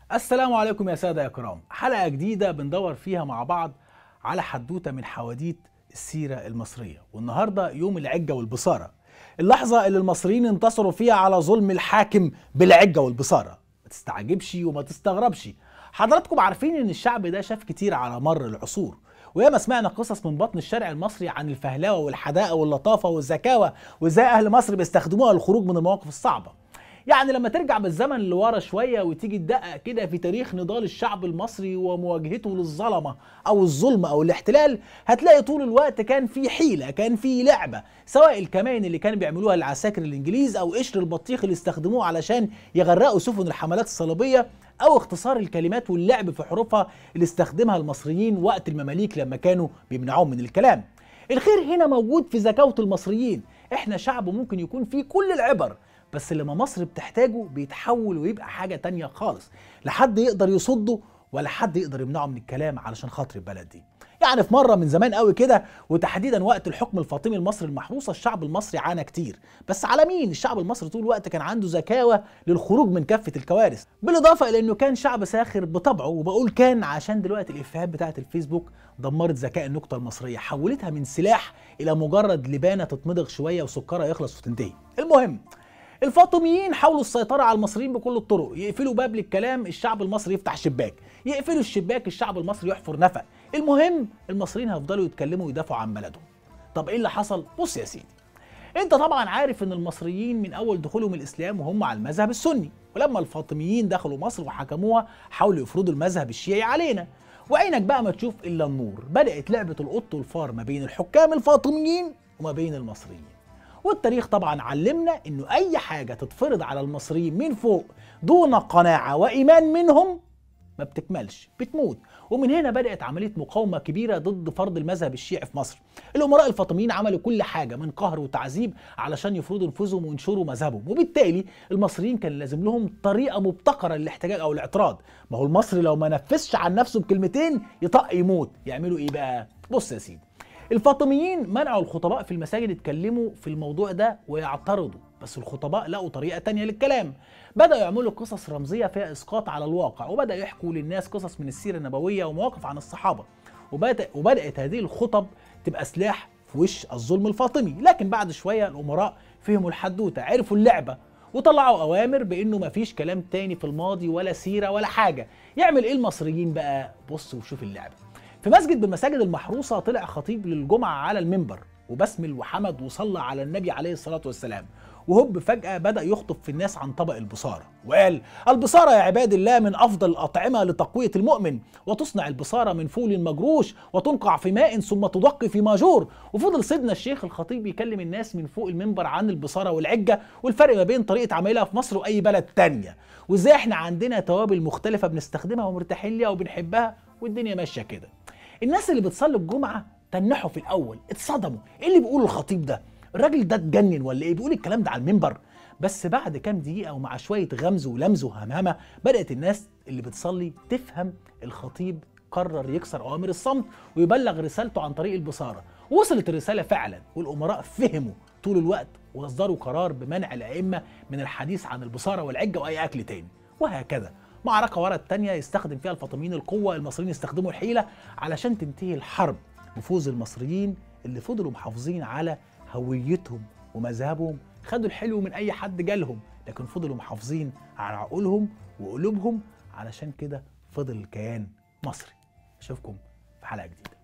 السلام عليكم يا سادة يا كرام حلقة جديدة بندور فيها مع بعض على حدوتة من حواديت السيرة المصرية والنهاردة يوم العجة والبصارة اللحظة اللي المصريين انتصروا فيها على ظلم الحاكم بالعجة والبصارة ما تستعجبش وما تستغربش حضراتكم عارفين ان الشعب ده شاف كتير على مر العصور وياما سمعنا قصص من بطن الشارع المصري عن الفهلاوه والحداقه واللطافه والذكاوه وازاي اهل مصر بيستخدموها للخروج من المواقف الصعبه يعني لما ترجع بالزمن لورا شويه وتيجي تدقق كده في تاريخ نضال الشعب المصري ومواجهته للظلمه او الظلم او الاحتلال هتلاقي طول الوقت كان في حيله كان في لعبه سواء الكمان اللي كانوا بيعملوها العساكر الانجليز او قشر البطيخ اللي استخدموه علشان يغرقوا سفن الحملات الصليبيه او اختصار الكلمات واللعب في حروفها اللي استخدمها المصريين وقت المماليك لما كانوا بيمنعوهم من الكلام الخير هنا موجود في زكاوة المصريين احنا شعب ممكن يكون فيه كل العبر بس لما مصر بتحتاجه بيتحول ويبقى حاجة تانية خالص لا حد يقدر يصده ولا حد يقدر يمنعه من الكلام علشان خاطر البلد دي يعني في مره من زمان قوي كده وتحديدا وقت الحكم الفاطمي المصري المحروسه الشعب المصري عانى كتير بس على مين الشعب المصري طول الوقت كان عنده زكاوه للخروج من كافه الكوارث بالاضافه الى انه كان شعب ساخر بطبعه وبقول كان عشان دلوقتي الافيهات بتاعه الفيسبوك دمرت ذكاء النكته المصريه حولتها من سلاح الى مجرد لبانه تتمضغ شويه وسكرها يخلص وتنتهي المهم الفاطميين حاولوا السيطرة على المصريين بكل الطرق يقفلوا باب للكلام الشعب المصري يفتح شباك يقفلوا الشباك الشعب المصري يحفر نفق المهم المصريين هيفضلوا يتكلموا ويدافعوا عن بلدهم طب ايه اللي حصل بص يا سيدي انت طبعا عارف ان المصريين من اول دخولهم الاسلام وهم على المذهب السني ولما الفاطميين دخلوا مصر وحكموها حاولوا يفرضوا المذهب الشيعي علينا وعينك بقى ما تشوف الا النور بدات لعبه القط والفار ما بين الحكام الفاطميين وما بين المصريين والتاريخ طبعا علمنا انه اي حاجه تتفرض على المصريين من فوق دون قناعه وايمان منهم ما بتكملش بتموت ومن هنا بدات عمليه مقاومه كبيره ضد فرض المذهب الشيعي في مصر الامراء الفاطميين عملوا كل حاجه من قهر وتعذيب علشان يفرضوا نفوذهم وينشروا مذهبهم وبالتالي المصريين كان لازم لهم طريقه مبتكره للاحتجاج او الاعتراض ما هو المصري لو ما نفذش عن نفسه بكلمتين يطق يموت يعملوا ايه بقى بص يا سيدي الفاطميين منعوا الخطباء في المساجد يتكلموا في الموضوع ده ويعترضوا بس الخطباء لقوا طريقة تانية للكلام بدأوا يعملوا قصص رمزية فيها إسقاط على الواقع وبدأوا يحكوا للناس قصص من السيرة النبوية ومواقف عن الصحابة وبدأ وبدأت هذه الخطب تبقى سلاح في وش الظلم الفاطمي لكن بعد شوية الأمراء فهموا الحدوتة عرفوا اللعبة وطلعوا اوامر بانه مفيش كلام تاني في الماضي ولا سيره ولا حاجه يعمل ايه المصريين بقى بص وشوف اللعبه في مسجد من المساجد المحروسه طلع خطيب للجمعه على المنبر وبسمل وحمد وصلى على النبي عليه الصلاه والسلام وهوب فجأة بدأ يخطب في الناس عن طبق البصارة وقال البصارة يا عباد الله من أفضل الأطعمة لتقوية المؤمن وتصنع البصارة من فول مجروش وتنقع في ماء ثم تدق في ماجور وفضل سيدنا الشيخ الخطيب يكلم الناس من فوق المنبر عن البصارة والعجة والفرق ما بين طريقة عملها في مصر وأي بلد تانية وإزاي إحنا عندنا توابل مختلفة بنستخدمها ومرتاحين ليها وبنحبها والدنيا ماشية كده الناس اللي بتصلي الجمعة تنحوا في الأول اتصدموا إيه اللي بيقوله الخطيب ده الراجل ده اتجنن ولا ايه بيقول الكلام ده على المنبر بس بعد كام دقيقة ومع شوية غمز ولمز وهمهمة بدأت الناس اللي بتصلي تفهم الخطيب قرر يكسر أوامر الصمت ويبلغ رسالته عن طريق البصارة وصلت الرسالة فعلا والأمراء فهموا طول الوقت واصدروا قرار بمنع الأئمة من الحديث عن البصارة والعجة وأي أكل تاني وهكذا معركة ورا التانية يستخدم فيها الفاطميين القوة المصريين يستخدموا الحيلة علشان تنتهي الحرب وفوز المصريين اللي فضلوا محافظين على هويتهم ومذهبهم خدوا الحلو من اي حد جالهم لكن فضلوا محافظين على عقولهم وقلوبهم علشان كده فضل الكيان مصري اشوفكم في حلقه جديده